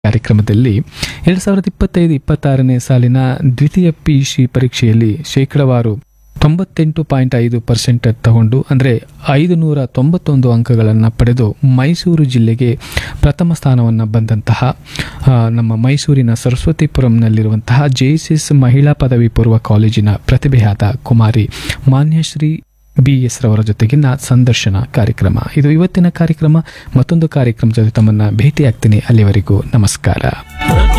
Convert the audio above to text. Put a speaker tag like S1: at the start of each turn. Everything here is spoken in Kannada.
S1: ಕಾರ್ಯಕ್ರಮದಲ್ಲಿ ಎರಡು ಸಾವಿರದ ಇಪ್ಪತ್ತೈದು ಇಪ್ಪತ್ತಾರನೇ ಸಾಲಿನ ದ್ವಿತೀಯ ಪಿಯುಸಿ ಪರೀಕ್ಷೆಯಲ್ಲಿ ಶೇಕಡವಾರು ತೊಂಬತ್ತೆಂಟು ಪಾಯಿಂಟ್ ಐದು ಪರ್ಸೆಂಟ್ ತಗೊಂಡು ಅಂದರೆ ಐದು ನೂರ ತೊಂಬತ್ತೊಂದು ಅಂಕಗಳನ್ನು ಪಡೆದು ಮೈಸೂರು ಜಿಲ್ಲೆಗೆ ಪ್ರಥಮ ಸ್ಥಾನವನ್ನು ಬಂದಂತಹ ಆ, ನಮ್ಮ ಮೈಸೂರಿನ ಸರಸ್ವತಿಪುರಂನಲ್ಲಿರುವಂತಹ ಜೆಎಸ್ಎಸ್ ಮಹಿಳಾ ಪದವಿ ಪೂರ್ವ ಕಾಲೇಜಿನ ಪ್ರತಿಭೆಯಾದ ಕುಮಾರಿ ಮಾನ್ಯಶ್ರೀ ಬಿ ಎಸ್ ರವರ ಜೊತೆಗಿನ ಸಂದರ್ಶನ ಕಾರ್ಯಕ್ರಮ ಇದು ಇವತ್ತಿನ ಕಾರ್ಯಕ್ರಮ ಮತ್ತೊಂದು ಕಾರ್ಯಕ್ರಮ ಜೊತೆ ತಮ್ಮನ್ನ ಭೇಟಿಯಾಗ್ತೀನಿ ಅಲ್ಲಿವರೆಗೂ ನಮಸ್ಕಾರ
S2: ಪ್ರತಿ